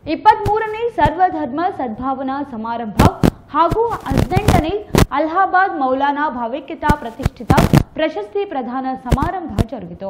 ಇಪ್ಪತ್ಮೂರನೇ ಸರ್ವಧರ್ಮ ಸದ್ಭಾವನಾ ಸಮಾರಂಭ ಹಾಗೂ ಹದಿನೆಂಟನೇ ಅಲಹಾಬಾದ್ ಮೌಲಾನಾ ಭಾವೈಕ್ಯತಾ ಪ್ರತಿಷ್ಠಿತ ಪ್ರಶಸ್ತಿ ಪ್ರದಾನ ಸಮಾರಂಭ ಜರುಗಿತು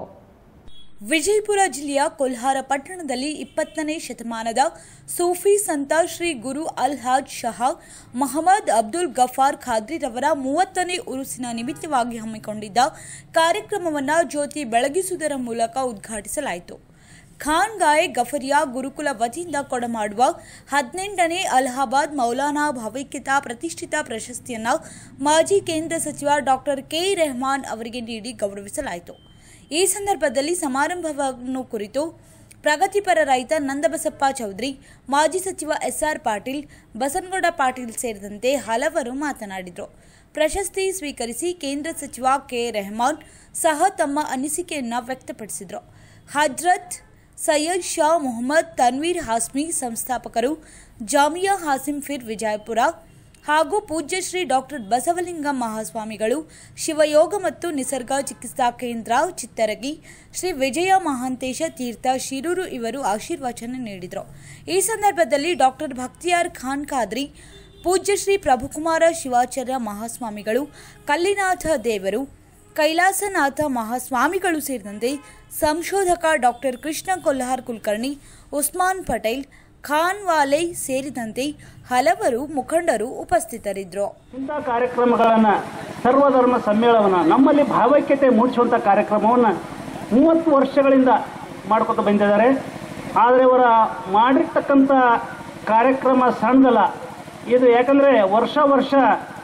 ವಿಜಯಪುರ ಜಿಲ್ಲೆಯ ಕೊಲ್ಹಾರ ಪಟ್ಟಣದಲ್ಲಿ ಇಪ್ಪತ್ತನೇ ಶತಮಾನದ ಸೂಫಿ ಸಂತ ಶ್ರೀ ಗುರು ಅಲ್ ಹಾಜ್ ಶಹಾ ಮೊಹಮ್ಮದ್ ಅಬ್ದುಲ್ ಗಫಾರ್ ಖಾದ್ರಿರವರ ಮೂವತ್ತನೇ ಉರುಸಿನ ನಿಮಿತ್ತವಾಗಿ ಹಮ್ಮಿಕೊಂಡಿದ್ದ ಕಾರ್ಯಕ್ರಮವನ್ನು ಜ್ಯೋತಿ ಬೆಳಗಿಸುವುದರ ಮೂಲಕ ಉದ್ಘಾಟಿಸಲಾಯಿತು ಖಾನ್ ಗಾಯ್ ಗಫರಿಯಾ ಗುರುಕುಲ ವತಿಯಿಂದ ಕೊಡಮಾಡುವ ಹದಿನೆಂಟನೇ ಅಲಹಾಬಾದ್ ಮೌಲಾನಾ ಭಾವೈಕ್ಯತಾ ಪ್ರತಿಷ್ಠಿತ ಪ್ರಶಸ್ತಿಯನ್ನು ಮಾಜಿ ಕೇಂದ್ರ ಸಚಿವ ಡಾಕ್ಟರ್ ಕೆ ರೆಹಮಾನ್ ಅವರಿಗೆ ನೀಡಿ ಗೌರವಿಸಲಾಯಿತು ಈ ಸಂದರ್ಭದಲ್ಲಿ ಸಮಾರಂಭವನ್ನು ಕುರಿತು ಪ್ರಗತಿಪರ ರೈತ ನಂದಬಸಪ್ಪ ಚೌಧರಿ ಮಾಜಿ ಸಚಿವ ಎಸ್ಆರ್ ಪಾಟೀಲ್ ಬಸನಗೌಡ ಪಾಟೀಲ್ ಸೇರಿದಂತೆ ಹಲವರು ಮಾತನಾಡಿದರು ಪ್ರಶಸ್ತಿ ಸ್ವೀಕರಿಸಿ ಕೇಂದ್ರ ಸಚಿವ ಕೆ ರೆಹಮಾನ್ ಸಹ ತಮ್ಮ ಅನಿಸಿಕೆಯನ್ನು ವ್ಯಕ್ತಪಡಿಸಿದರು ಹಜ್ರತ್ ಸೈಯದ್ ಶಾ ಮೊಹಮ್ಮದ್ ತನ್ವೀರ್ ಹಾಸ್ಮಿ ಸಂಸ್ಥಾಪಕರು ಜಾಮಿಯಾ ಹಾಸಿಂ ಫಿರ್ ವಿಜಯಪುರ ಹಾಗೂ ಪೂಜ್ಯ ಶ್ರೀ ಡಾಕ್ಟರ್ ಬಸವಲಿಂಗ ಮಹಾಸ್ವಾಮಿಗಳು ಶಿವಯೋಗ ಮತ್ತು ನಿಸರ್ಗ ಚಿಕಿತ್ಸಾ ಕೇಂದ್ರ ಚಿತ್ತರಗಿ ಶ್ರೀ ವಿಜಯ ಮಹಾಂತೇಶ ತೀರ್ಥ ಶಿರೂರು ಇವರು ಆಶೀರ್ವಚನ ನೀಡಿದರು ಈ ಸಂದರ್ಭದಲ್ಲಿ ಡಾಕ್ಟರ್ ಭಕ್ತಿಯಾರ್ ಖಾನ್ ಖಾದ್ರಿ ಪೂಜ್ಯ ಶ್ರೀ ಪ್ರಭುಕುಮಾರ ಶಿವಾಚಾರ್ಯ ಮಹಾಸ್ವಾಮಿಗಳು ಕಲ್ಲಿನಾಥ ದೇವರು ಕೈಲಾಸನಾಥ ಮಹಾಸ್ವಾಮಿಗಳು ಸೇರಿದಂತೆ ಸಂಶೋಧಕ ಡಾಕ್ಟರ್ ಕೃಷ್ಣ ಕೊಲ್ಹಾರ್ ಕುಲಕರ್ಣಿ ಉಸ್ಮಾನ್ ಪಟೇಲ್ ಖಾನ್ ವಾಲೆ ಸೇರಿದಂತೆ ಹಲವರು ಮುಖಂಡರು ಉಪಸ್ಥಿತರಿದ್ದರು ಇಂಥ ಕಾರ್ಯಕ್ರಮಗಳನ್ನು ಸರ್ವಧರ್ಮ ಸಮ್ಮೇಳನ ನಮ್ಮಲ್ಲಿ ಭಾವೈಕ್ಯತೆ ಮೂಡಿಸುವಂಥ ಕಾರ್ಯಕ್ರಮವನ್ನು ಮೂವತ್ತು ವರ್ಷಗಳಿಂದ ಮಾಡ್ಕೊತ ಬಂದಿದ್ದಾರೆ ಆದರೆ ಇವರ ಮಾಡಿರ್ತಕ್ಕಂಥ ಕಾರ್ಯಕ್ರಮ ಸಣ್ಣದಲ್ಲ ಇದು ಯಾಕಂದರೆ ವರ್ಷ ವರ್ಷ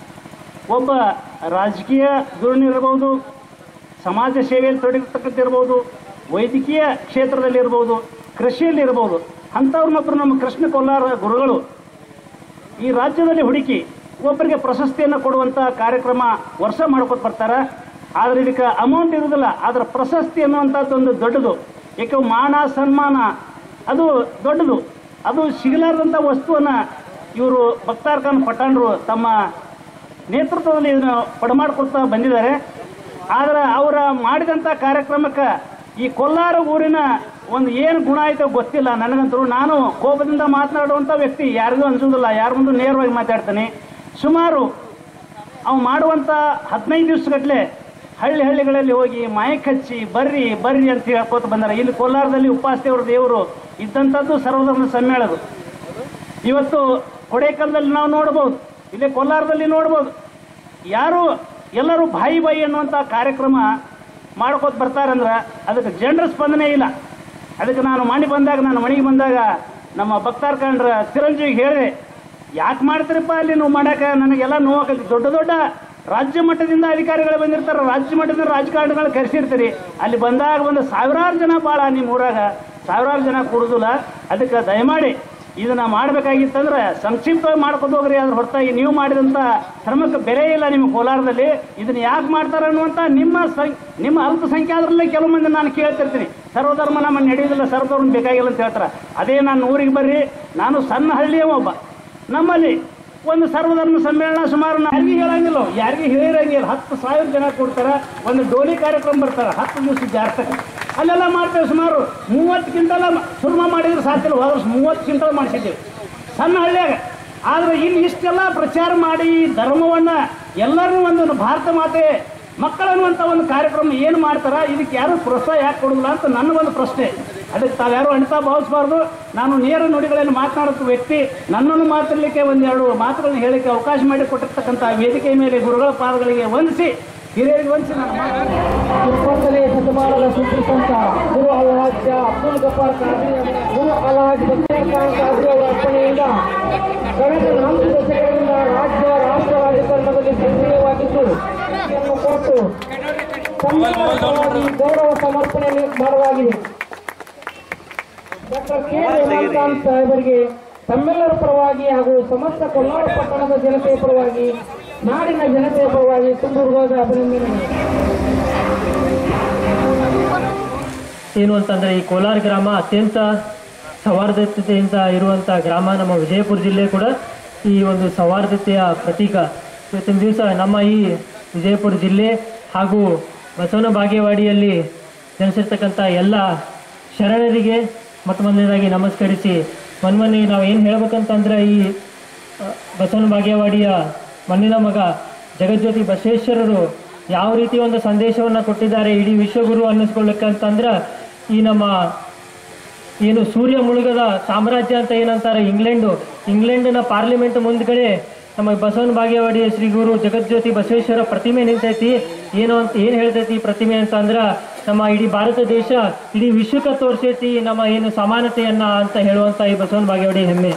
ಒಬ್ಬ ರಾಜಕೀಯ ಧೋರಣೆಯಿರ್ಬೋದು ಸಮಾಜ ಸೇವೆಯಲ್ಲಿ ತೊಡಗಿರ್ತಕ್ಕಂಥಿರ್ಬೋದು ವೈದ್ಯಕೀಯ ಕ್ಷೇತ್ರದಲ್ಲಿರ್ಬೋದು ಕೃಷಿಯಲ್ಲಿರ್ಬೋದು ಅಂಥವ್ರನ್ನೊಬ್ಬರು ನಮ್ಮ ಕೃಷ್ಣ ಕೊಲ್ಲಾರ ಗುರುಗಳು ಈ ರಾಜ್ಯದಲ್ಲಿ ಹುಡುಕಿ ಒಬ್ಬರಿಗೆ ಪ್ರಶಸ್ತಿಯನ್ನು ಕೊಡುವಂಥ ಕಾರ್ಯಕ್ರಮ ವರ್ಷ ಮಾಡ್ಕೊತ ಬರ್ತಾರೆ ಆದರೆ ಇದಕ್ಕೆ ಅಮೌಂಟ್ ಇರುವುದಿಲ್ಲ ಅದರ ಪ್ರಶಸ್ತಿ ಅನ್ನುವಂಥದ್ದು ಒಂದು ದೊಡ್ಡದು ಏಕೆ ಮಾನ ಸನ್ಮಾನ ಅದು ದೊಡ್ಡದು ಅದು ಸಿಗಲಾರದಂಥ ವಸ್ತುವನ್ನು ಇವರು ಬಕ್ತಾರ್ ಖಾನ್ ಪಠಾಣ್ರು ತಮ್ಮ ನೇತೃತ್ವದಲ್ಲಿ ಇದನ್ನು ಪಡಮಾಡ್ಕೊಳ್ತಾ ಬಂದಿದ್ದಾರೆ ಆದರೆ ಅವರ ಮಾಡಿದಂಥ ಕಾರ್ಯಕ್ರಮಕ್ಕೆ ಈ ಕೊಲ್ಲಾರ ಊರಿನ ಒಂದು ಏನು ಗುಣ ಆಯ್ತೋ ಗೊತ್ತಿಲ್ಲ ನನಗಂತೂ ನಾನು ಕೋಪದಿಂದ ಮಾತನಾಡುವಂಥ ವ್ಯಕ್ತಿ ಯಾರಿಗೂ ಅನ್ಸೋದಿಲ್ಲ ಯಾರ ಮುಂದೆ ನೇರವಾಗಿ ಮಾತಾಡ್ತಾನೆ ಸುಮಾರು ಅವು ಮಾಡುವಂಥ ಹದಿನೈದು ದಿವಸಗಟ್ಟಲೆ ಹಳ್ಳಿ ಹಳ್ಳಿಗಳಲ್ಲಿ ಹೋಗಿ ಮಾಯಕ್ ಹಚ್ಚಿ ಬರ್ರಿ ಬರ್ರಿ ಅಂತ ಹೇಳ್ಕೊತ ಬಂದಾರೆ ಇಲ್ಲಿ ಕೋಲಾರದಲ್ಲಿ ಉಪವಾಸ ದೇವರು ದೇವರು ಇದ್ದಂಥದ್ದು ಸರ್ವಧರ್ಮ ಸಮ್ಮೇಳನ ಇವತ್ತು ಕೊಡೇಕಲ್ದಲ್ಲಿ ನಾವು ನೋಡ್ಬೋದು ಇಲ್ಲಿ ಕೋಲಾರದಲ್ಲಿ ನೋಡ್ಬೋದು ಯಾರು ಎಲ್ಲರೂ ಬಾಯಿ ಬಾಯಿ ಅನ್ನುವಂಥ ಕಾರ್ಯಕ್ರಮ ಮಾಡ್ಕೋತ ಬರ್ತಾರಂದ್ರೆ ಅದಕ್ಕೆ ಜನರ ಸ್ಪಂದನೆ ಇಲ್ಲ ಅದಕ್ಕೆ ನಾನು ಮನೆ ಬಂದಾಗ ನಾನು ಮನೆಗೆ ಬಂದಾಗ ನಮ್ಮ ಭಕ್ತಾರ್ ಕಂಡ್ರ ಚಿರಂಜೀವಿಗೆ ಹೇಳಿದೆ ಯಾಕೆ ಮಾಡ್ತೀರಪ್ಪ ಅಲ್ಲಿ ನೀವು ಮಾಡಕ್ಕೆ ನನಗೆಲ್ಲ ನೋವಾಗತ್ತೆ ದೊಡ್ಡ ದೊಡ್ಡ ರಾಜ್ಯ ಮಟ್ಟದಿಂದ ಅಧಿಕಾರಿಗಳು ಬಂದಿರ್ತಾರೆ ರಾಜ್ಯ ಮಟ್ಟದಿಂದ ರಾಜಕಾರಣಿಗಳು ಕರೆಸಿರ್ತೀರಿ ಅಲ್ಲಿ ಬಂದಾಗ ಒಂದು ಸಾವಿರಾರು ಜನ ಭಾಳ ನಿಮ್ಮ ಊರಾಗ ಸಾವಿರಾರು ಜನ ಕೊಡೋದಿಲ್ಲ ಅದಕ್ಕೆ ದಯಮಾಡಿ ಇದನ್ನ ಮಾಡಬೇಕಾಗಿತ್ತಂದ್ರೆ ಸಂಕ್ಷಿಪ್ತವಾಗಿ ಮಾಡ್ಕೊಂಡು ಹೋಗ್ರಿ ಅದ್ರ ಹೊರತಾಗಿ ನೀವು ಮಾಡಿದಂಥ ಶ್ರಮಕ್ಕೆ ಬೆಲೆ ಇಲ್ಲ ನಿಮ್ಮ ಕೋಲಾರದಲ್ಲಿ ಇದನ್ನ ಯಾಕೆ ಮಾಡ್ತಾರೆ ಅನ್ನುವಂಥ ನಿಮ್ಮ ಸಂ ನಿಮ್ಮ ಅಲ್ಪಸಂಖ್ಯಾತರಲ್ಲೇ ಕೆಲವು ಮಂದಿ ನಾನು ಕೇಳ್ತಿರ್ತೀನಿ ಸರ್ವಧರ್ಮ ನಮ್ಮ ನಡೆಯೋದಿಲ್ಲ ಸರ್ವಧರ್ಮ ಬೇಕಾಗಿಲ್ಲ ಅಂತ ಹೇಳ್ತಾರೆ ಅದೇ ನಾನು ಊರಿಗೆ ಬರ್ರಿ ನಾನು ಸಣ್ಣ ಹಳ್ಳಿಯ ಒಬ್ಬ ನಮ್ಮಲ್ಲಿ ಒಂದು ಸರ್ವಧರ್ಮ ಸಮ್ಮೇಳನ ಸುಮಾರು ನಾವು ಯಾರಿಗೂ ಹೇಳಂಗಿಲ್ಲ ಯಾರಿಗೂ ಹೇಳಿರಂಗಿಲ್ಲ ಹತ್ತು ಸಾವಿರ ಜನ ಕೊಡ್ತಾರೆ ಒಂದು ಡೋಲಿ ಕಾರ್ಯಕ್ರಮ ಬರ್ತಾರೆ ಹತ್ತು ದಿವಸ ಜಾರ್ತಕ ಅಲ್ಲೆಲ್ಲ ಮಾಡ್ತೇವೆ ಸುಮಾರು ಮೂವತ್ತು ಕ್ವಿಂಟಲ ಸುರ್ಮ ಮಾಡಿದ್ರೆ ಸಾಕಿಲ್ಲ ಹೋದ ವರ್ಷ ಮೂವತ್ತು ಕ್ವಿಂಟಲ್ ಮಾಡಿಸಿದ್ದೇವೆ ಸಣ್ಣ ಹಳ್ಳಿಯಾಗ ಆದರೆ ಇಲ್ಲಿ ಇಷ್ಟೆಲ್ಲ ಪ್ರಚಾರ ಮಾಡಿ ಧರ್ಮವನ್ನು ಎಲ್ಲರೂ ಒಂದು ಭಾರತ ಮಾತೆ ಮಕ್ಕಳನ್ನುವಂಥ ಒಂದು ಕಾರ್ಯಕ್ರಮ ಏನು ಮಾಡ್ತಾರ ಇದಕ್ಕೆ ಯಾರು ಪ್ರೋತ್ಸಾಹ ಯಾಕೆ ಕೊಡೋದಿಲ್ಲ ಅಂತ ನನ್ನ ಒಂದು ಪ್ರಶ್ನೆ ಅದಕ್ಕೆ ತಾವ್ಯಾರು ಅಣಿತಾ ಭಾವಿಸಬಾರ್ದು ನಾನು ನೇರ ನುಡಿಗಳಲ್ಲಿ ಮಾತನಾಡುತ್ತ ವ್ಯಕ್ತಿ ನನ್ನನ್ನು ಮಾತಾಡಲಿಕ್ಕೆ ಒಂದೆರಡು ಮಾತುಗಳನ್ನು ಹೇಳಲಿಕ್ಕೆ ಅವಕಾಶ ಮಾಡಿ ಕೊಟ್ಟಿರ್ತಕ್ಕಂಥ ವೇದಿಕೆ ಮೇಲೆ ಗುರುಗಳ ಪಾದಗಳಿಗೆ ವಂದಿಸಿ ಹಿರಿಯರಿಗೆ ವಂದಿಸಿ ನಾನು ಮಾತನಾಡ್ತೀನಿ. ಇಪ್ಪತ್ತನೇ ಶತಮಾನದ ಸುಪ್ರಸಂತ ಗುರು ಅಲ್ಹಾಜ್ ಅಬ್ದುಲ್ ಗಫಾರ್ ಖಾದ್ರಿ ಗುರು ಅಲ್ಹಾಜ್ ಬಕ್ತಾರ್ ಖಾನ್ ಖಾದ್ರಿ ಅವರ ಅರ್ಪಣೆಯಿಂದ ಕಳೆದ ನಾಲ್ಕು ದಶಕಗಳಿಂದ ರಾಜ್ಯ ರಾಷ್ಟ್ರ ರಾಜಕಾರಣದಲ್ಲಿ ಸಕ್ರಿಯವಾಗಿದ್ದು ಇದನ್ನು ಕೊಟ್ಟು ಸಮ್ಮೇಳನ ಪರವಾಗಿ ಗೌರವ ಸಮರ್ಪಣೆ ಮಾಡಲಾಗಿದೆ ಡಾಕ್ಟರ್ ಕೆ ರೆಹಮಾನ್ ಖಾನ್ ಸಾಹೇಬರಿಗೆ ತಮ್ಮೆಲ್ಲರ ಪರವಾಗಿ ಹಾಗೂ ಸಮಸ್ತ ಕೊಲ್ಲಾರ ಪಟ್ಟಣದ ಜನತೆಯ ಪರವಾಗಿ ನಾಡಿನ ಜನತೆಯ ಪರವಾಗಿ ತುಂಬ ಹೃದಯದ ಅಭಿನಂದನೆ ಏನು ಅಂತಂದರೆ ಈ ಕೋಲಾರ ಗ್ರಾಮ ಅತ್ಯಂತ ಸೌಹಾರ್ದತೆಯಿಂದ ಇರುವಂಥ ಗ್ರಾಮ ನಮ್ಮ ವಿಜಯಪುರ ಜಿಲ್ಲೆ ಕೂಡ ಈ ಒಂದು ಸೌಹಾರ್ದತೆಯ ಪ್ರತೀಕ ಇವತ್ತಿನ ದಿವಸ ನಮ್ಮ ಈ ವಿಜಯಪುರ ಜಿಲ್ಲೆ ಹಾಗೂ ಬಸವನ ಬಾಗೇವಾಡಿಯಲ್ಲಿ ಜನಿಸಿರ್ತಕ್ಕಂಥ ಎಲ್ಲ ಶರಣರಿಗೆ ಮೊತ್ತ ಮೊದಲನೇದಾಗಿ ನಮಸ್ಕರಿಸಿ ಮೊನ್ನೆ ನಾವು ಏನು ಹೇಳ್ಬೇಕಂತಂದ್ರೆ ಈ ಆ, ಬಸವನ ಬಾಗೇವಾಡಿಯ ಮಣ್ಣಿನ ಮಗ ಜಗಜ್ಯೋತಿ ಬಸವೇಶ್ವರರು ಯಾವ ರೀತಿ ಒಂದು ಸಂದೇಶವನ್ನು ಕೊಟ್ಟಿದ್ದಾರೆ ಇಡೀ ವಿಶ್ವಗುರು ಅನ್ನಿಸ್ಕೊಳ್ಳಕ್ಕಂತಂದ್ರೆ ಈ ನಮ್ಮ ಏನು ಸೂರ್ಯ ಮುಳುಗದ ಸಾಮ್ರಾಜ್ಯ ಅಂತ ಏನಂತಾರೆ ಇಂಗ್ಲೆಂಡು ಇಂಗ್ಲೆಂಡಿನ ಪಾರ್ಲಿಮೆಂಟ್ ಮುಂದ್ಗಡೆ ನಮ್ಮ ಬಸವನ ಬಾಗೇವಾಡಿಯ ಶ್ರೀ ಗುರು ಜಗಜ್ಯೋತಿ ಬಸವೇಶ್ವರ ಪ್ರತಿಮೆ ನಿಂತೈತಿ ಏನು ಅಂತ ಏನು ಹೇಳ್ತೈತಿ ಈ ಪ್ರತಿಮೆ ಅಂತ ಅಂದ್ರೆ ನಮ್ಮ ಇಡೀ ಭಾರತ ದೇಶ ಇಡೀ ವಿಶ್ವಕ್ಕೆ ತೋರಿಸೈತಿ ನಮ್ಮ ಏನು ಸಮಾನತೆಯನ್ನ ಅಂತ ಹೇಳುವಂತ ಈ ಬಸವನ ಬಾಗೇವಾಡಿ ಹೆಮ್ಮೆ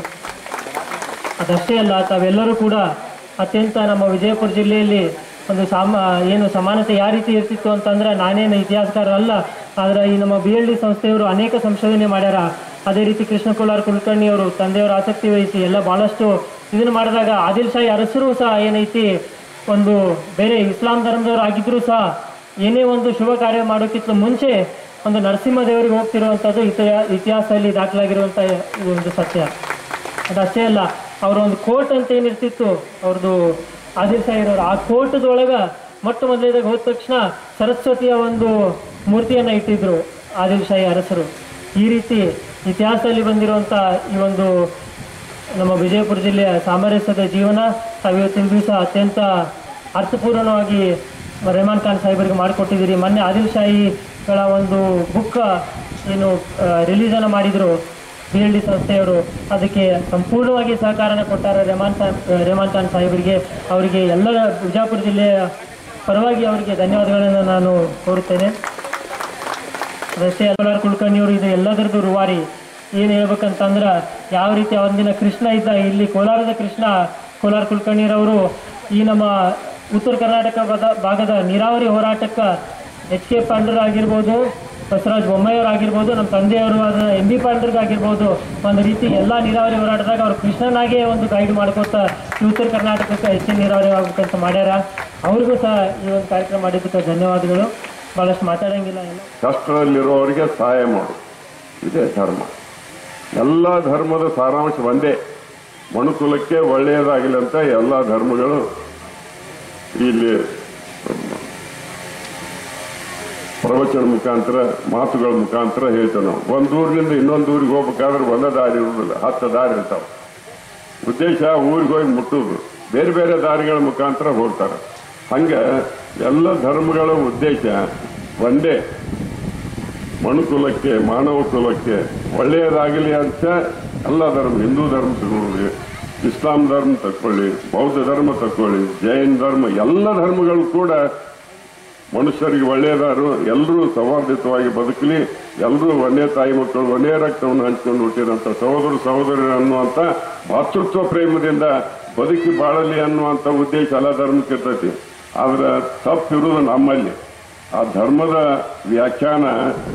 ಅದಷ್ಟೇ ಅಲ್ಲ ತಾವೆಲ್ಲರೂ ಕೂಡ ಅತ್ಯಂತ ನಮ್ಮ ವಿಜಯಪುರ ಜಿಲ್ಲೆಯಲ್ಲಿ ಒಂದು ಸಾಮ ಏನು ಸಮಾನತೆ ಯಾವ ರೀತಿ ಇರ್ತಿತ್ತು ಅಂತಂದ್ರೆ ನಾನೇನು ಇತಿಹಾಸಕಾರ ಅಲ್ಲ ಆದ್ರೆ ಈ ನಮ್ಮ ಬಿ ಎಲ್ ಡಿ ಸಂಸ್ಥೆಯವರು ಅನೇಕ ಸಂಶೋಧನೆ ಮಾಡ್ಯಾರ ಅದೇ ರೀತಿ ಕೃಷ್ಣ ಕುಲಾರ್ ಕುಲಕರ್ಣಿ ಅವರು ತಂದೆಯವರ ಆಸಕ್ತಿ ವಹಿಸಿ ಎಲ್ಲ ಬಹಳಷ್ಟು ಇದನ್ನು ಮಾಡಿದಾಗ ಆದಿಲ್ ಶಾಹಿ ಅರಸರು ಸಹ ಏನೈತಿ ಒಂದು ಬೇರೆ ಇಸ್ಲಾಂ ಧರ್ಮದವರು ಆಗಿದ್ರು ಸಹ ಏನೇ ಒಂದು ಶುಭ ಕಾರ್ಯ ಮಾಡೋಕ್ಕಿಂತ ಮುಂಚೆ ಒಂದು ನರಸಿಂಹ ದೇವರಿಗೆ ಹೋಗ್ತಿರುವಂಥದ್ದು ಇತಿಹಾ ಇತಿಹಾಸದಲ್ಲಿ ದಾಖಲಾಗಿರುವಂಥ ಇದು ಒಂದು ಸತ್ಯ ಅದಷ್ಟೇ ಅಲ್ಲ ಅವರ ಒಂದು ಕೋರ್ಟ್ ಅಂತ ಏನಿರ್ತಿತ್ತು ಅವ್ರದ್ದು ಆದಿಲ್ ಸಾಹಿರವ್ರು ಆ ಕೋರ್ಟ್ದೊಳಗ ಮೊಟ್ಟ ಮೊದಲೇದಾಗ ಹೋದ ತಕ್ಷಣ ಸರಸ್ವತಿಯ ಒಂದು ಮೂರ್ತಿಯನ್ನ ಇಟ್ಟಿದ್ರು ಆದಿಲ್ ಶಾಹಿ ಅರಸರು ಈ ರೀತಿ ಇತಿಹಾಸದಲ್ಲಿ ಬಂದಿರುವಂತ ಈ ಒಂದು ನಮ್ಮ ವಿಜಯಪುರ ಜಿಲ್ಲೆಯ ಸಾಮರಸ್ಯದ ಜೀವನ ತಾವು ಇವತ್ತಿನ ದಿವಸ ಅತ್ಯಂತ ಅರ್ಥಪೂರ್ಣವಾಗಿ ರೆಹಮಾನ್ ಖಾನ್ ಸಾಹೇಬರಿಗೆ ಮಾಡಿಕೊಟ್ಟಿದ್ದೀರಿ ಮೊನ್ನೆ ಆದಿಲ್ ಶಾಹಿಗಳ ಒಂದು ಬುಕ್ ಏನು ರಿಲೀಸ್ ಅನ್ನ ಮಾಡಿದ್ರು ಬಿ ಎಲ್ ಡಿ ಸಂಸ್ಥೆಯವರು ಅದಕ್ಕೆ ಸಂಪೂರ್ಣವಾಗಿ ಸಹಕಾರನ ಕೊಟ್ಟಾರೆ ರೆಹಮಾನ್ ಖಾನ್ ರೆಹಮಾನ್ ಖಾನ್ ಸಾಹೇಬರಿಗೆ ಅವರಿಗೆ ಎಲ್ಲ ಬಿಜಾಪುರ ಜಿಲ್ಲೆಯ ಪರವಾಗಿ ಅವರಿಗೆ ಧನ್ಯವಾದಗಳನ್ನು ನಾನು ಕೋರುತ್ತೇನೆ ಅದಷ್ಟೇ ಅಲ್ಲಾರ್ ಕುಲಕರ್ಣಿಯವರು ಇದು ಎಲ್ಲದರದ್ದು ರೂವಾರಿ ಏನು ಹೇಳ್ಬೇಕಂತಂದ್ರೆ ಯಾವ ರೀತಿ ಒಂದಿನ ಕೃಷ್ಣ ಇದ್ದ ಇಲ್ಲಿ ಕೋಲಾರದ ಕೃಷ್ಣ ಕೋಲಾರ ಕುಲಕರ್ಣಿರವರು ಈ ನಮ್ಮ ಉತ್ತರ ಕರ್ನಾಟಕ ಭಾಗ- ಭಾಗದ ನೀರಾವರಿ ಹೋರಾಟಕ್ಕೆ ಎಚ್ ಕೆ ಪಾಂಡರ್ ಆಗಿರ್ಬೋದು ಬಸವರಾಜ ಬೊಮ್ಮಾಯಿಯವರು ಆಗಿರ್ಬೋದು ನಮ್ಮ ತಂದೆಯವರು ಆದ ಎಂ ಬಿ ಪಾಂಡ್ರಿಗೆ ಆಗಿರ್ಬೋದು ಒಂದು ರೀತಿ ಎಲ್ಲ ನೀರಾವರಿ ಹೋರಾಟದಾಗ ಅವರು ಕೃಷ್ಣನಾಗೆ ಒಂದು ಗೈಡ್ ಮಾಡ್ಕೋತ ಈ ಉತ್ತರ ಕರ್ನಾಟಕಕ್ಕೆ ಹೆಚ್ಚಿನ ನೀರಾವರಿ ಆಗ್ಬೇಕಂತ ಮಾಡ್ಯಾರ ಅವ್ರಿಗೂ ಸಹ ಈ ಒಂದು ಕಾರ್ಯಕ್ರಮ ಮಾಡಿದ್ದಕ್ಕೆ ಧನ್ಯವಾದಗಳು ಭಾಳಷ್ಟು ಮಾತಾಡಂಗಿಲ್ಲ ಎಲ್ಲ ಕಷ್ಟದಲ್ಲಿರುವವರಿಗೆ ಸಹಾಯ ಮಾಡು ಇದೇ ಧರ್ಮ ಎಲ್ಲ ಧರ್ಮದ ಸಾರಾಂಶ ಒಂದೇ ಮನುಕುಲಕ್ಕೆ ಒಳ್ಳೆಯದಾಗಲಿ ಅಂತ ಎಲ್ಲ ಧರ್ಮಗಳು ಇಲ್ಲಿ ಪ್ರವಚನ ಮುಖಾಂತರ ಮಾತುಗಳ ಮುಖಾಂತರ ಹೇಳ್ತೇವೆ ನಾವು ಒಂದು ಊರಿನಿಂದ ಇನ್ನೊಂದು ಊರಿಗೆ ಹೋಗ್ಬೇಕಾದ್ರೆ ಒಂದೇ ದಾರಿ ಇರುವುದಿಲ್ಲ ಹತ್ತು ದಾರಿ ಇರ್ತಾವೆ ಉದ್ದೇಶ ಊರಿಗೆ ಹೋಗಿ ಮುಟ್ಟುದು ಬೇರೆ ಬೇರೆ ದಾರಿಗಳ ಮುಖಾಂತರ ಹೋಗ್ತಾರೆ ಹಂಗೆ ಎಲ್ಲ ಧರ್ಮಗಳ ಉದ್ದೇಶ ಒಂದೇ ಮನುಕುಲಕ್ಕೆ ಮಾನವ ಕುಲಕ್ಕೆ ಒಳ್ಳೆಯದಾಗಲಿ ಅಂತ ಎಲ್ಲ ಧರ್ಮ ಹಿಂದೂ ಧರ್ಮ ತಗೊಳ್ಳಿ ಇಸ್ಲಾಂ ಧರ್ಮ ತಕೊಳ್ಳಿ ಬೌದ್ಧ ಧರ್ಮ ತಕೊಳ್ಳಿ ಜೈನ್ ಧರ್ಮ ಎಲ್ಲ ಧರ್ಮಗಳು ಕೂಡ ಮನುಷ್ಯರಿಗೆ ಒಳ್ಳೆಯದಾರು ಎಲ್ಲರೂ ಸೌಹಾರ್ದಿತವಾಗಿ ಬದುಕಲಿ ಎಲ್ಲರೂ ಒಂದೇ ತಾಯಿ ಮಕ್ಕಳು ಒಂದೇ ರಕ್ತವನ್ನು ಹಂಚಿಕೊಂಡು ಹುಟ್ಟಿದಂಥ ಸಹೋದರ ಸಹೋದರಿ ಅನ್ನುವಂಥ ಭಾತೃತ್ವ ಪ್ರೇಮದಿಂದ ಬದುಕಿ ಬಾಳಲಿ ಅನ್ನುವಂಥ ಉದ್ದೇಶ ಎಲ್ಲ ಧರ್ಮಕ್ಕೆ ಇರ್ತೈತಿ ಆದ್ರೆ ತಪ್ಪಿರುವುದು ನಮ್ಮಲ್ಲಿ ಆ ಧರ್ಮದ ವ್ಯಾಖ್ಯಾನ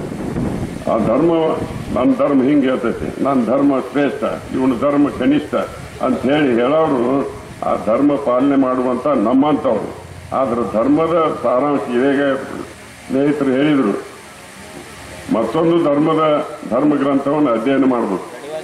ಆ ಧರ್ಮ ನನ್ನ ಧರ್ಮ ಹಿಂಗೆ ಹೇಳ್ತೈತಿ ನನ್ನ ಧರ್ಮ ಶ್ರೇಷ್ಠ ಇವನ ಧರ್ಮ ಕನಿಷ್ಠ ಅಂತ ಹೇಳಿ ಹೇಳೋರು ಆ ಧರ್ಮ ಪಾಲನೆ ಮಾಡುವಂತ ನಮ್ಮಂಥವ್ರು ಆದ್ರೆ ಧರ್ಮದ ಸಾರಾಂಶ ಹೇಗೆ ಸ್ನೇಹಿತರು ಹೇಳಿದ್ರು ಮತ್ತೊಂದು ಧರ್ಮದ ಧರ್ಮ ಗ್ರಂಥವನ್ನು ಅಧ್ಯಯನ ಮಾಡಬೇಕು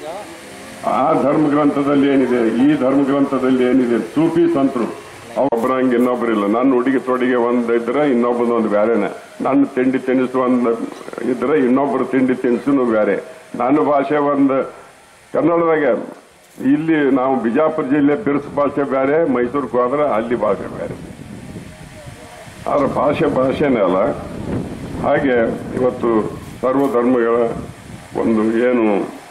ಆ ಧರ್ಮ ಗ್ರಂಥದಲ್ಲಿ ಏನಿದೆ ಈ ಧರ್ಮ ಗ್ರಂಥದಲ್ಲಿ ಏನಿದೆ ಸೂಫಿ ಸಂತರು ಒಬ್ಬರಂಗೆ ಇನ್ನೊಬ್ಬರಿಲ್ಲ ನನ್ನ ಹುಡುಗಿ ತೊಡಿಗೆ ಒಂದ್ ಇದ್ರೆ ಇನ್ನೊಬ್ಬನ ಒಂದು ಬ್ಯಾರೆನೆ ನನ್ನ ತಿಂಡಿ ತಿನಿಸು ಒಂದ್ ಇದ್ರೆ ಇನ್ನೊಬ್ಬರು ತಿಂಡಿ ತಿನಿಸುನು ಬ್ಯಾರೆ ನನ್ನ ಭಾಷೆ ಒಂದು ಕನ್ನಡದಾಗ ಇಲ್ಲಿ ನಾವು ಬಿಜಾಪುರ ಜಿಲ್ಲೆ ಬಿರ್ಸ್ ಭಾಷೆ ಬೇರೆ ಮೈಸೂರಿಗೆ ಹೋದ್ರೆ ಅಲ್ಲಿ ಭಾಷೆ ಬೇರೆ ಆದ್ರೆ ಭಾಷೆ ಭಾಷೆನೇ ಅಲ್ಲ ಹಾಗೆ ಇವತ್ತು ಸರ್ವ ಧರ್ಮಗಳ ಒಂದು ಏನು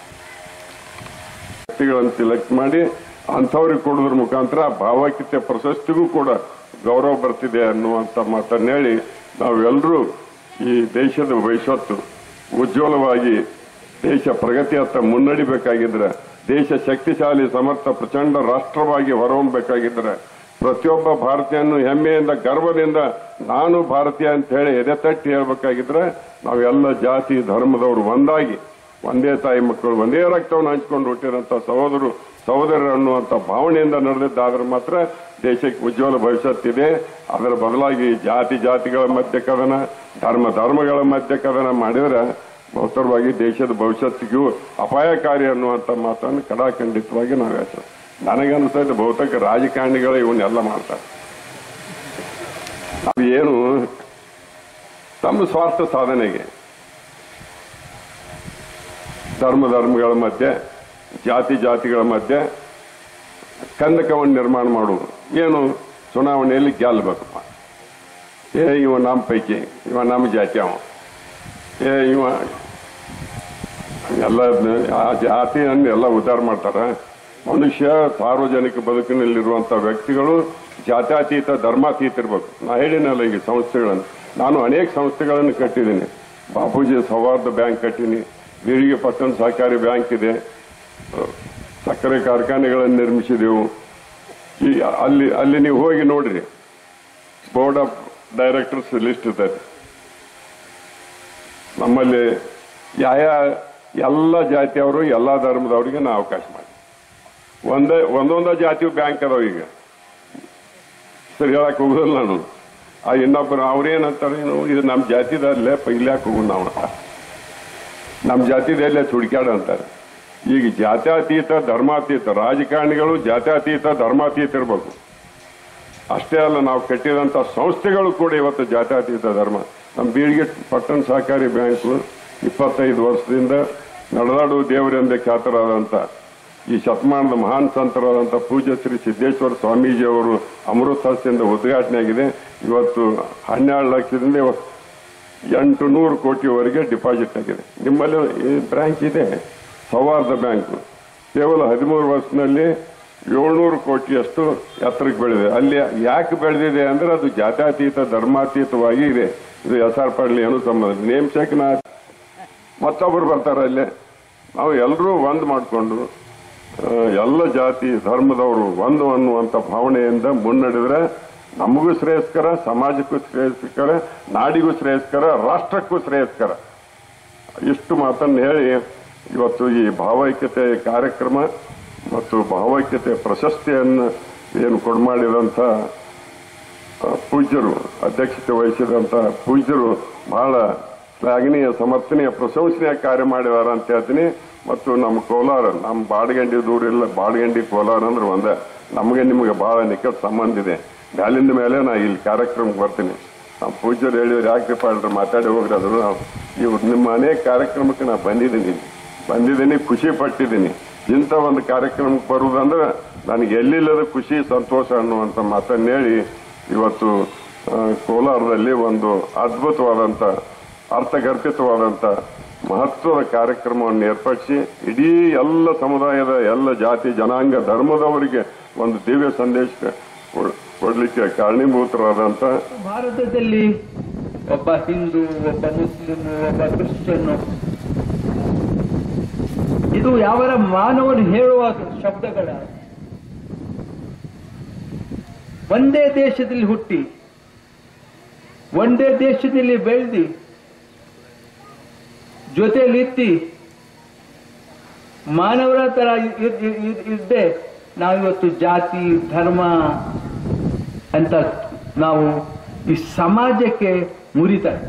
ವ್ಯಕ್ತಿಗಳನ್ನು ಸಿಲೆಕ್ಟ್ ಮಾಡಿ ಅಂಥವ್ರಿಗೆ ಕೊಡೋದ್ರ ಮುಖಾಂತರ ಭಾವೈಕ್ಯತೆ ಪ್ರಶಸ್ತಿಗೂ ಕೂಡ ಗೌರವ ಬರ್ತಿದೆ ಅನ್ನುವಂಥ ಮಾತನ್ನ ಹೇಳಿ ನಾವೆಲ್ಲರೂ ಈ ದೇಶದ ಭವಿಷ್ಯತ್ತು ಉಜ್ವಲವಾಗಿ ದೇಶ ಪ್ರಗತಿಯತ್ತ ಮುನ್ನಡಿಬೇಕಾಗಿದ್ರೆ ದೇಶ ಶಕ್ತಿಶಾಲಿ ಸಮರ್ಥ ಪ್ರಚಂಡ ರಾಷ್ಟ್ರವಾಗಿ ಹೊರಹೊಮ್ಮಬೇಕಾಗಿದ್ರೆ ಪ್ರತಿಯೊಬ್ಬ ಭಾರತೀಯನು ಹೆಮ್ಮೆಯಿಂದ ಗರ್ವದಿಂದ ನಾನು ಭಾರತೀಯ ಅಂತ ಹೇಳಿ ಎದೆ ತಟ್ಟಿ ಹೇಳ್ಬೇಕಾಗಿದ್ರೆ ನಾವೆಲ್ಲ ಜಾತಿ ಧರ್ಮದವರು ಒಂದಾಗಿ ಒಂದೇ ತಾಯಿ ಮಕ್ಕಳು ಒಂದೇ ರಕ್ತವನ್ನು ಹಂಚಿಕೊಂಡು ಹುಟ್ಟಿದಂತ ಸಹೋದರು ಸಹೋದರರು ಅನ್ನುವಂಥ ಭಾವನೆಯಿಂದ ನಡೆದಿದ್ದಾದ್ರೆ ಮಾತ್ರ ದೇಶಕ್ಕೆ ಉಜ್ವಲ ಭವಿಷ್ಯತ್ತಿದೆ ಅದರ ಬದಲಾಗಿ ಜಾತಿ ಜಾತಿಗಳ ಮಧ್ಯ ಕದನ ಧರ್ಮ ಧರ್ಮಗಳ ಮಧ್ಯ ಕದನ ಮಾಡಿದ್ರೆ ಬಹುತರವಾಗಿ ದೇಶದ ಭವಿಷ್ಯತ್ತಿಗೂ ಅಪಾಯಕಾರಿ ಅನ್ನುವಂಥ ಮಾತನ್ನು ಕಡಾಖಂಡಿತವಾಗಿ ನಾವು ಹೇಳ್ತೇವೆ ನನಗನ್ನಿಸ್ತೈತೆ ಬಹುತೇಕ ರಾಜಕಾರಣಿಗಳು ಇವನ್ನೆಲ್ಲ ಮಾಡ್ತಾರೆ ಅದು ಏನು ತಮ್ಮ ಸ್ವಾರ್ಥ ಸಾಧನೆಗೆ ಧರ್ಮ ಧರ್ಮಗಳ ಮಧ್ಯೆ ಜಾತಿ ಜಾತಿಗಳ ಮಧ್ಯೆ ಕಂದಕವನ್ನು ನಿರ್ಮಾಣ ಮಾಡುವುದು ಏನು ಚುನಾವಣೆಯಲ್ಲಿ ಗೆಲ್ಲಬೇಕಪ್ಪ ಏ ಇವ ನಮ್ಮ ಪೈಕಿ ಇವ ನಮ್ಮ ಜಾತಿ ಅವ ಏ ಇವ ಎಲ್ಲ ಆ ಜಾತಿಯನ್ನು ಎಲ್ಲ ಉದ್ಧಾರ ಮಾಡ್ತಾರೆ ಮನುಷ್ಯ ಸಾರ್ವಜನಿಕ ಬದುಕಿನಲ್ಲಿರುವಂಥ ವ್ಯಕ್ತಿಗಳು ಜಾತ್ಯತೀತ ಧರ್ಮಾತೀತ ಇರ್ಬೇಕು ನಾ ಹೇಳಿನಲ್ಲ ಈಗ ಸಂಸ್ಥೆಗಳನ್ನು ನಾನು ಅನೇಕ ಸಂಸ್ಥೆಗಳನ್ನು ಕಟ್ಟಿದ್ದೀನಿ ಬಾಪೂಜಿ ಸೌಹಾರ್ದ ಬ್ಯಾಂಕ್ ಕಟ್ಟಿನಿ ಬೀಳಿಗೆ ಪಟ್ಟಣ ಸಹಕಾರಿ ಬ್ಯಾಂಕ್ ಇದೆ ಸಕ್ಕರೆ ಕಾರ್ಖಾನೆಗಳನ್ನು ನಿರ್ಮಿಸಿದೆವು ಈ ಅಲ್ಲಿ ಅಲ್ಲಿ ನೀವು ಹೋಗಿ ನೋಡ್ರಿ ಬೋರ್ಡ್ ಆಫ್ ಡೈರೆಕ್ಟರ್ಸ್ ಲಿಸ್ಟ್ ಇರ್ತದೆ ನಮ್ಮಲ್ಲಿ ಯಾವ ಎಲ್ಲ ಜಾತಿಯವರು ಎಲ್ಲ ಧರ್ಮದವರಿಗೆ ನಾವು ಅವಕಾಶ ಮಾಡಿ ಒಂದೇ ಒಂದೊಂದೇ ಜಾತಿ ಬ್ಯಾಂಕ್ ಅದಾವ ಈಗ ಸರಿ ಹೇಳಕ್ ಹೋಗುದಿಲ್ಲ ನಾನು ಆ ಇನ್ನೊಬ್ಬರು ಅವ್ರೇನಂತಾರೆ ಏನು ಇದು ನಮ್ಮ ಜಾತಿದಲ್ಲೇ ಪೈಲ್ಯಾಕ್ ಹೋಗುದು ನಾವು ಅಂತ ನಮ್ಮ ಜಾತಿದಲ್ಲೇ ಹುಡುಕ್ಯಾಡ ಅಂತಾರೆ ಈಗ ಜಾತ್ಯತೀತ ಧರ್ಮಾತೀತ ರಾಜಕಾರಣಿಗಳು ಜಾತ್ಯತೀತ ಧರ್ಮಾತೀತ ಇರ್ಬೇಕು ಅಷ್ಟೇ ಅಲ್ಲ ನಾವು ಕಟ್ಟಿದಂತ ಸಂಸ್ಥೆಗಳು ಕೂಡ ಇವತ್ತು ಜಾತ್ಯತೀತ ಧರ್ಮ ನಮ್ಮ ಬೀಳಿಗೆ ಪಟ್ಟಣ ಸಹಕಾರಿ ಬ್ಯಾಂಕು ಇಪ್ಪತ್ತೈದು ವರ್ಷದಿಂದ ನಡೆದಾಡು ದೇವರೆಂದೇ ಖ್ಯಾತರಾದಂಥ ಈ ಶತಮಾನದ ಮಹಾನ್ ಸಂತರಾದಂಥ ಪೂಜ್ಯ ಶ್ರೀ ಸಿದ್ದೇಶ್ವರ ಸ್ವಾಮೀಜಿ ಅವರು ಅಮೃತ ಹಸ್ತಿಯಿಂದ ಉದ್ಘಾಟನೆ ಆಗಿದೆ ಇವತ್ತು ಹನ್ನೆರಡು ಲಕ್ಷದಿಂದ ಇವತ್ತು ಎಂಟು ನೂರು ಕೋಟಿವರೆಗೆ ಡಿಪಾಸಿಟ್ ಆಗಿದೆ ನಿಮ್ಮಲ್ಲಿ ಈ ಬ್ರಾಂಚ್ ಇದೆ ಸೌಹಾರ್ದ ಬ್ಯಾಂಕು ಕೇವಲ ಹದಿಮೂರು ವರ್ಷದಲ್ಲಿ ಏಳ್ನೂರು ಕೋಟಿಯಷ್ಟು ಎತ್ತರಕ್ಕೆ ಬೆಳೆದಿದೆ ಅಲ್ಲಿ ಯಾಕೆ ಬೆಳೆದಿದೆ ಅಂದ್ರೆ ಅದು ಜಾತ್ಯತೀತ ಧರ್ಮಾತೀತವಾಗಿ ಇದೆ ಇದು ಎಸ್ ಆರ್ ಪಾಡ್ಲಿ ಏನು ಸಂಬಂಧ ನೇಮ್ ಚೆಕ್ನ ಮತ್ತೊಬ್ಬರು ಬರ್ತಾರೆ ಅಲ್ಲೇ ನಾವು ಎಲ್ಲರೂ ಒಂದು ಮಾಡಿಕೊಂಡು ಎಲ್ಲ ಜಾತಿ ಧರ್ಮದವರು ಒಂದು ಅನ್ನುವಂಥ ಭಾವನೆಯಿಂದ ಮುನ್ನಡೆದ್ರೆ ನಮಗೂ ಶ್ರೇಯಸ್ಕರ ಸಮಾಜಕ್ಕೂ ಶ್ರೇಯಸ್ಕರ ನಾಡಿಗೂ ಶ್ರೇಯಸ್ಕರ ರಾಷ್ಟ್ರಕ್ಕೂ ಶ್ರೇಯಸ್ಕರ ಇಷ್ಟು ಮಾತನ್ನು ಹೇಳಿ ಇವತ್ತು ಈ ಭಾವೈಕ್ಯತೆ ಕಾರ್ಯಕ್ರಮ ಮತ್ತು ಭಾವೈಕ್ಯತೆ ಪ್ರಶಸ್ತಿಯನ್ನು ಏನು ಕೊಡ್ಮಾಡಿದಂಥ ಆ, ಪೂಜ್ಯರು ಅಧ್ಯಕ್ಷತೆ ವಹಿಸಿದಂಥ ಪೂಜ್ಯರು ಬಹಳ ಶ್ಲಾಘನೀಯ ಸಮರ್ಥನೀಯ ಪ್ರಶಂಸನೀಯ ಕಾರ್ಯ ಮಾಡಿದಾರ ಅಂತ ಹೇಳ್ತೀನಿ ಮತ್ತು ನಮ್ಮ ಕೋಲಾರ ನಮ್ಮ ಬಾಡಗಂಡಿ ದೂರ ಇಲ್ಲ ಬಾಡಗಂಡಿ ಕೋಲಾರ ಅಂದ್ರೆ ಒಂದೇ ನಮಗೆ ನಿಮಗೆ ಬಹಳ ನಿಕಟ ಸಂಬಂಧ ಇದೆ ಮ್ಯಾಲಿಂದ ಮೇಲೆ ನಾ ಇಲ್ಲಿ ಕಾರ್ಯಕ್ರಮಕ್ಕೆ ಬರ್ತೀನಿ ನಮ್ಮ ಪೂಜ್ಯರು ಹೇಳಿದ್ರು ಯಾಕೆ ಪಾಡ್ರೆ ಮಾತಾಡಿ ಹೋಗ್ರಿ ಅದು ಇವ್ರು ನಿಮ್ಮ ಅನೇಕ ಕಾರ್ಯಕ್ರಮಕ್ಕೆ ನಾ ಬಂದಿದ್ದೀನಿ ಬಂದಿದ್ದೀನಿ ಖುಷಿ ಪಟ್ಟಿದ್ದೀನಿ ಇಂಥ ಒಂದು ಕಾರ್ಯಕ್ರಮಕ್ಕೆ ಬರುವುದಂದ್ರೆ ನನಗೆ ಎಲ್ಲಿಲ್ಲದ ಖುಷಿ ಸಂತೋಷ ಅನ್ನುವಂಥ ಮಾತನ್ನು ಹೇಳಿ ಇವತ್ತು ಆ, ಕೋಲಾರದಲ್ಲಿ ಒಂದು ಅದ್ಭುತವಾದಂಥ ಅರ್ಥಗರ್ಭಿತವಾದಂಥ ಮಹತ್ವದ ಕಾರ್ಯಕ್ರಮವನ್ನು ಏರ್ಪಡಿಸಿ ಇಡೀ ಎಲ್ಲ ಸಮುದಾಯದ ಎಲ್ಲ ಜಾತಿ ಜನಾಂಗ ಧರ್ಮದವರಿಗೆ ಒಂದು ದಿವ್ಯ ಸಂದೇಶ ಕೊಡ್- ಕೊಡ್ಲಿಕ್ಕೆ ಕಾರಣೀಭೂತರಾದಂಥ ಭಾರತದಲ್ಲಿ ಒಬ್ಬ ಹಿಂದೂ ಒಬ್ಬ ಮುಸ್ಲಿಂ ಒಬ್ಬ ಕ್ರಿಶ್ಚಿಯನ್ ಇದು ಯಾವರ ಮಾನವನು ಹೇಳುವ ಶಬ್ದಗಳ ಒಂದೇ ದೇಶದಲ್ಲಿ ಹುಟ್ಟಿ ಒಂದೇ ದೇಶದಲ್ಲಿ ಬೆಳೆದಿ ಜೊತೆಲಿತ್ತಿ ಮಾನವರ ತರ ಇರ್- ಇರ್- ಇರ್- ಇದ್ದೆ ನಾವಿವತ್ತು ಜಾತಿ ಧರ್ಮ ಅಂತ ನಾವು ಈ ಸಮಾಜಕ್ಕೆ ಮುರಿತಾರೆ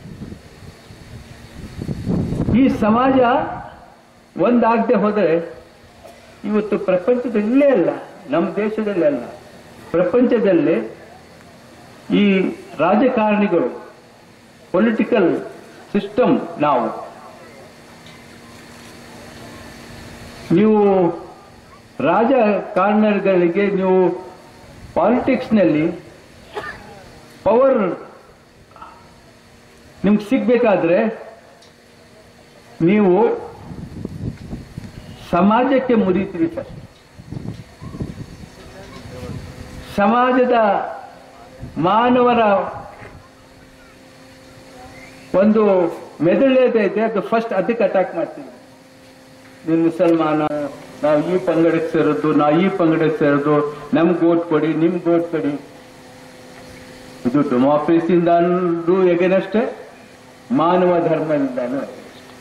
ಈ ಸಮಾಜ ಒಂದಾಗದೆ ಹೋದರೆ ಇವತ್ತು ಪ್ರಪಂಚದಲ್ಲೇ ಅಲ್ಲ ನಮ್ಮ ದೇಶದಲ್ಲೇ ಅಲ್ಲ ಪ್ರಪಂಚದಲ್ಲೇ ಈ ರಾಜಕಾರಣಿಗಳು ಪೊಲಿಟಿಕಲ್ ಸಿಸ್ಟಮ್ ನಾವು ನೀವು ರಾಜಕಾರಣಿಗಳಿಗೆ ನೀವು ಪಾಲಿಟಿಕ್ಸ್ನಲ್ಲಿ ಪವರ್ ನಿಮ್ಗೆ ಸಿಗ್ಬೇಕಾದ್ರೆ ನೀವು ಸಮಾಜಕ್ಕೆ ಮುರಿತೀರಿ ಫಸ್ಟ್ ಸಮಾಜದ ಮಾನವರ ಒಂದು ಮೆದುಳೇದೈತೆ ಅದು ಫಸ್ಟ್ ಅದಕ್ಕೆ ಅಟ್ಯಾಕ್ ಮಾಡ್ತೀವಿ ನೀವು ಮುಸಲ್ಮಾನ ನಾವು ಈ ಪಂಗಡಕ್ಕೆ ಸೇರೋದು ನಾವು ಈ ಪಂಗಡಕ್ಕೆ ಸೇರೋದು ನಮ್ಗೆ ಓಟ್ ಕೊಡಿ ನಿಮ್ಗೆ ಓಟ್ ಕೊಡಿ ಇದು ಡೆಮಾಕ್ರಸಿಯಿಂದಲೂ ಎಗೇನಷ್ಟೇ ಮಾನವ ಧರ್ಮದಿಂದಾನು against.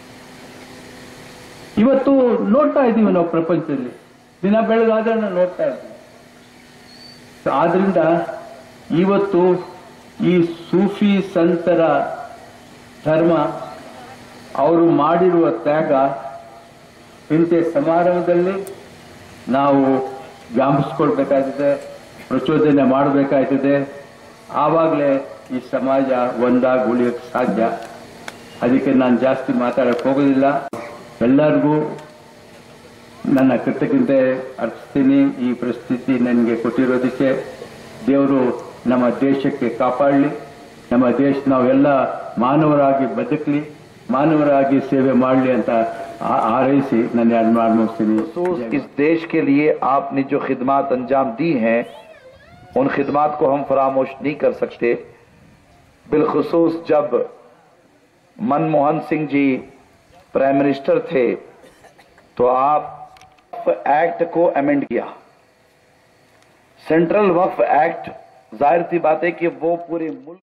ಇವತ್ತು ನೋಡ್ತಾ ಇದ್ದೀವಿ ನಾವು ಪ್ರಪಂಚದಲ್ಲಿ ದಿನ ಬೆಳಗಾದ್ರೆ ನಾವು ನೋಡ್ತಾ ಇದ್ದೀವಿ So, ಆದ್ರಿಂದ ಇವತ್ತು ಈ ಸೂಫಿ ಸಂತರ ಧರ್ಮ ಅವರು ಮಾಡಿರುವ ತ್ಯಾಗ ಇಂಥ ಸಮಾರಂಭದಲ್ಲಿ ನಾವು ವ್ಯಾಪಿಸ್ಕೊಳ್ಬೇಕಾಗಿದೆ ಪ್ರಚೋದನೆ ಮಾಡಬೇಕಾಗ್ತದೆ ಆವಾಗಲೇ ಈ ಸಮಾಜ ಒಂದಾಗಿ ಉಳಿಯೋಕ್ಕೆ ಸಾಧ್ಯ ಅದಕ್ಕೆ ನಾನು ಜಾಸ್ತಿ ಮಾತಾಡಕ್ಕೆ ಹೋಗೋದಿಲ್ಲ ಎಲ್ಲರಿಗೂ ನನ್ನ ಕೃತಜ್ಞತೆ ಅರ್ಪಿಸ್ತೀನಿ ಈ ಪರಿಸ್ಥಿತಿ ನನಗೆ ಕೊಟ್ಟಿರೋದಕ್ಕೆ ದೇವರು ನಮ್ಮ ದೇಶಕ್ಕೆ ಕಾಪಾಡಲಿ ನಮ್ಮ ದೇಶ ನಾವೆಲ್ಲ ಮಾನವರಾಗಿ ಬದುಕಲಿ ಮಾನವರಾಗಿ ಸೇವೆ ಮಾಡಲಿ ಅಂತ ಆ- ಹಾರೈಸಿ ನಾನು ಎರಡು ಮಾತು ಮುಗಿಸ್ತೀನಿ खसूस इस देश के लिए आपने जो खिदमात अंजाम दी हैं उन खिदमात को हम फरामोश नहीं कर सकते बिलखसूस जब मनमोहन सिंह जी प्राइम मिनिस्टर थे तो आप वक्फ एक्ट को अमेंड किया सेंट्रल वक्फ एक्ट जाहिर सी बात है कि वो पूरे मुल्क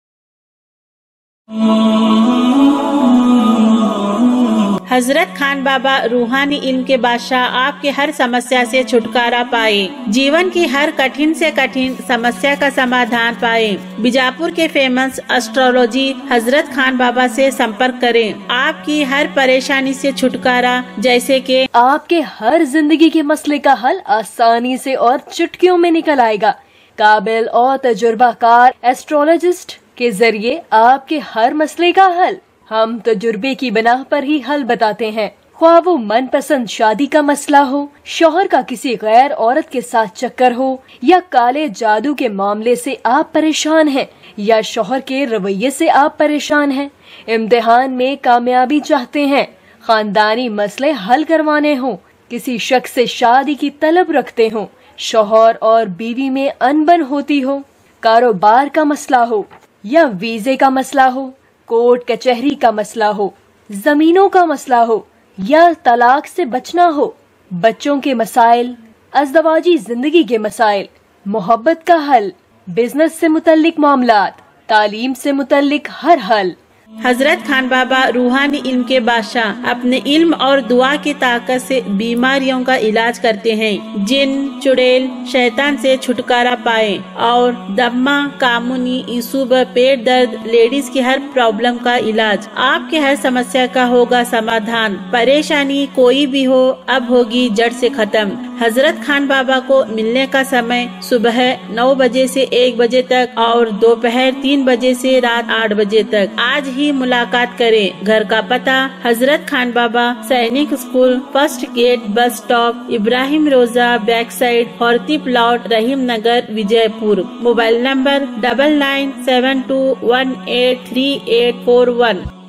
हजरत खान बाबा रूहानी इल्म के बादशाह आपके हर समस्या से छुटकारा पाए जीवन की हर कठिन से कठिन समस्या का समाधान पाए बीजापुर के फेमस एस्ट्रोलॉजी हजरत खान बाबा से संपर्क करें आपकी हर परेशानी से छुटकारा जैसे कि आपके हर जिंदगी के मसले का हल आसानी से और चुटकियों में निकल आएगा काबिल और तजुर्बाकार एस्ट्रोलॉजिस्ट के जरिए आपके हर मसले का हल हम तजुर्बे की बिना पर ही हल बताते हैं ख्वाह वो मनपसंद शादी का मसला हो शोहर का किसी गैर औरत के साथ चक्कर हो या काले जादू के मामले से आप परेशान हैं या शोहर के रवैये से आप परेशान हैं इम्तिहान में कामयाबी चाहते हैं खानदानी मसले हल करवाने हो किसी शख्स से शादी की तलब रखते हो शोहर और बीवी में अनबन होती हो कारोबार का मसला हो या वीजे का मसला हो कोर्ट कचहरी का मसला हो जमीनों का मसला हो या तलाक से बचना हो बच्चों के मसाइल अजदवाजी जिंदगी के मसाइल मोहब्बत का हल बिजनेस से मुतल्लिक मामलात तालीम से मुतल्लिक हर हल हजरत खान बाबा रूहानी इल्म के बादशाह अपने इल्म और दुआ की ताकत से बीमारियों का इलाज करते हैं जिन चुड़ैल शैतान से छुटकारा पाए और दम्मा कामुनी ईसूब पेट दर्द लेडीज की हर प्रॉब्लम का इलाज आपके हर समस्या का होगा समाधान परेशानी कोई भी हो अब होगी जड़ से खत्म हजरत खान बाबा को मिलने का समय सुबह नौ बजे से एक बजे तक और दोपहर तीन बजे से रात आठ बजे तक आज ही मुलाकात करें घर का पता हजरत Khan Baba Sainik school first gate bus stop Ibrahim Roza back side Horti plot Rahim Nagar Vijayapur mobile number double nine seven two one eight three eight four one